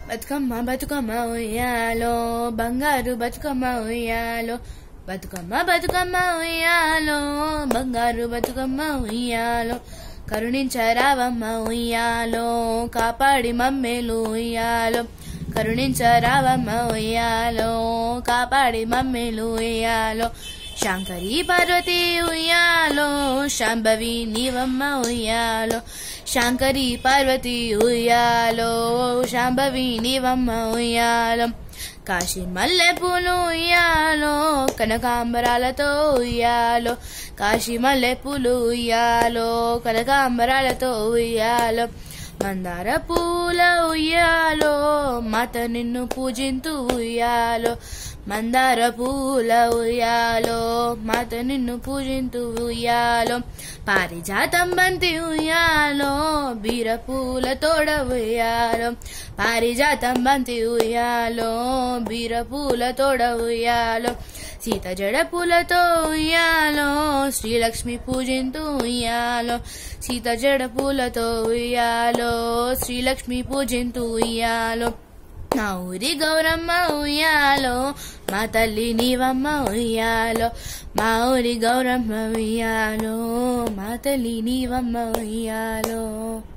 బతుకమ్మ బతుకమ్మ ఉయ్యాలో బంగారు బతుకమ్మ ఉయ్యాలో బతుకమ్మ బతుకమ్మ ఉయ్యాలో బంగారు బతుకమ్మ ఉయ్యాలో కరుణించరావమ్మ ఉయ్యాలో కాపాడి మమ్మేలు ఉయ్యాలో కరుణించరావమ్మ ఉయ్యాలో కాపాడి మమ్మేలు ఉయ్యాలో శాంకరి పార్వతి ఉయ్యాలో శాంభవి నీవమ్మ ఉయ్యాలో శాంకరి పార్వతి ఉయ్యాలో శాంభవి నీవమ్మ ఉయ్యాలో కాశీ మల్లె పూలు ఉయ్యాలో కనకాంబరాలతో ఉయ్యాలో కాశీ మల్లె పూలు ఉయ్యాలో కనకాంబరాలతో ఉయ్యాలో మందార పూల ఉయ్యాలో మాత నిన్ను పూజింతూ ఉయ్యాలో మందార పూల ఉయ్యాలో మాత నిన్ను పూజింతూ ఉయ్యాలో పారిజాతం బంతి ఉయ్యాలో బీర పూల తోడ ఉయ్యాలో పారిజాతం బంతి ఉయ్యాలో బీర పూల తోడ ఉయ్యాలో సీత జడ పూలతో ఉయ్యాలో శ్రీలక్ష్మి పూజింతూ ఉయ్యాలో సీత జడ పూలతో ఉయ్యాలో శ్రీలక్ష్మి పూజింతూ ఉయ్యాలో నా ఊరి గౌరమ్మ ఉయ్యాలో మా తల్లి నీవమ్మ ఉయ్యాలో మా ఊరి గౌరమ్మ ఉయ్యాలో మా తల్లి నీవమ్మ ఉయ్యాలో